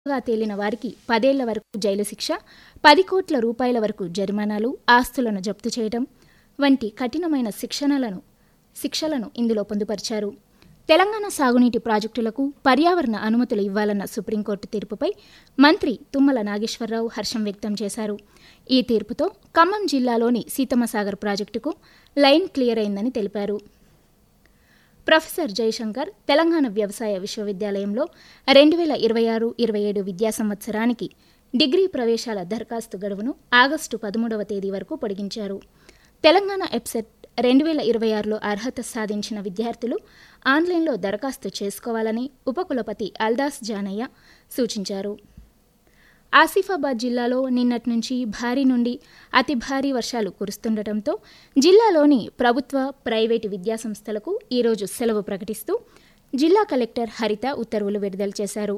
గా తేలిన వారికి పదేళ్ల వరకు జైలు శిక్ష పది కోట్ల రూపాయల వరకు జరిమానాలు ఆస్తులను జప్తు చేయడం వంటి కఠినమైన శిక్షణలను శిక్షలను ఇందులో పొందుపరిచారు తెలంగాణ సాగునీటి ప్రాజెక్టులకు పర్యావరణ అనుమతులు ఇవ్వాలన్న సుప్రీంకోర్టు తీర్పుపై మంత్రి తుమ్మల నాగేశ్వరరావు హర్షం వ్యక్తం చేశారు ఈ తీర్పుతో ఖమ్మం జిల్లాలోని సీతమ్మసాగర్ ప్రాజెక్టుకు లైన్ క్లియర్ అయిందని తెలిపారు ప్రొఫెసర్ జయశంకర్ తెలంగాణ వ్యవసాయ విశ్వవిద్యాలయంలో రెండు వేల ఇరవై ఆరు ఇరవై ఏడు విద్యా సంవత్సరానికి డిగ్రీ ప్రవేశాల దరఖాస్తు గడువును ఆగస్టు పదమూడవ తేదీ వరకు పొడిగించారు తెలంగాణ ఎప్సెట్ రెండు వేల ఇరవై ఆరులో అర్హత సాధించిన విద్యార్థులు ఆన్లైన్లో దరఖాస్తు చేసుకోవాలని ఉపకులపతి అల్దాస్ జానయ్య సూచించారు ఆసిఫాబాద్ జిల్లాలో నిన్నటి నుంచి భారీ నుండి అతి భారీ వర్షాలు కురుస్తుండటంతో జిల్లాలోని ప్రభుత్వ ప్రైవేటు విద్యాసంస్థలకు ఈరోజు సెలవు ప్రకటిస్తూ జిల్లా కలెక్టర్ హరిత ఉత్తర్వులు విడుదల చేశారు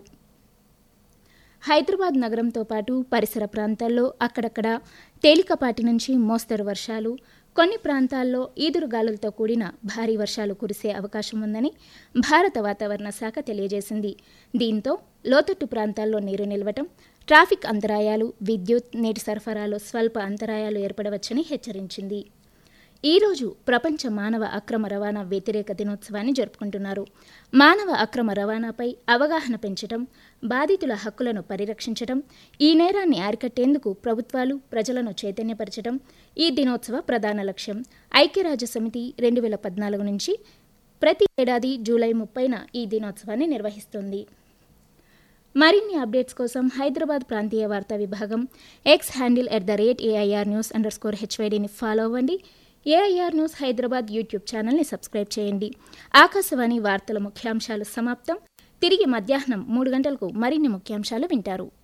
హైదరాబాద్ నగరంతో పాటు పరిసర ప్రాంతాల్లో అక్కడక్కడ తేలికపాటి నుంచి మోస్తరు వర్షాలు కొన్ని ప్రాంతాల్లో ఈదురుగాలులతో కూడిన భారీ వర్షాలు కురిసే అవకాశం ఉందని భారత వాతావరణ శాఖ తెలియజేసింది దీంతో లోతట్టు ప్రాంతాల్లో నీరు నిలవటం ట్రాఫిక్ అంతరాయాలు విద్యుత్ నీటి సరఫరాలో స్వల్ప అంతరాయాలు ఏర్పడవచ్చని హెచ్చరించింది ఈ రోజు ప్రపంచ మానవ అక్రమ రవాణా వ్యతిరేక దినోత్సవాన్ని జరుపుకుంటున్నారు మానవ అక్రమ రవాణాపై అవగాహన పెంచడం బాధితుల హక్కులను పరిరక్షించడం ఈ నేరాన్ని అరికట్టేందుకు ప్రభుత్వాలు ప్రజలను చైతన్యపరచడం ఈ దినోత్సవ ప్రధాన లక్ష్యం ఐక్యరాజ్య సమితి రెండు వేల పద్నాలుగు నుంచి ప్రతి ఏడాది జూలై ముప్పైన ఈ దినోత్సవాన్ని నిర్వహిస్తుంది మరిన్ని అప్డేట్స్ కోసం హైదరాబాద్ ప్రాంతీయ వార్తా విభాగం X handle at the rate AIR news under score హెచ్వైడీని ఫాలో అవ్వండి ఏఐఆర్ న్యూస్ హైదరాబాద్ యూట్యూబ్ ఛానల్ని సబ్స్క్రైబ్ చేయండి ఆకాశవాణి వార్తల ముఖ్యాంశాలు సమాప్తం తిరిగి మధ్యాహ్నం మూడు గంటలకు మరిన్ని ముఖ్యాంశాలు వింటారు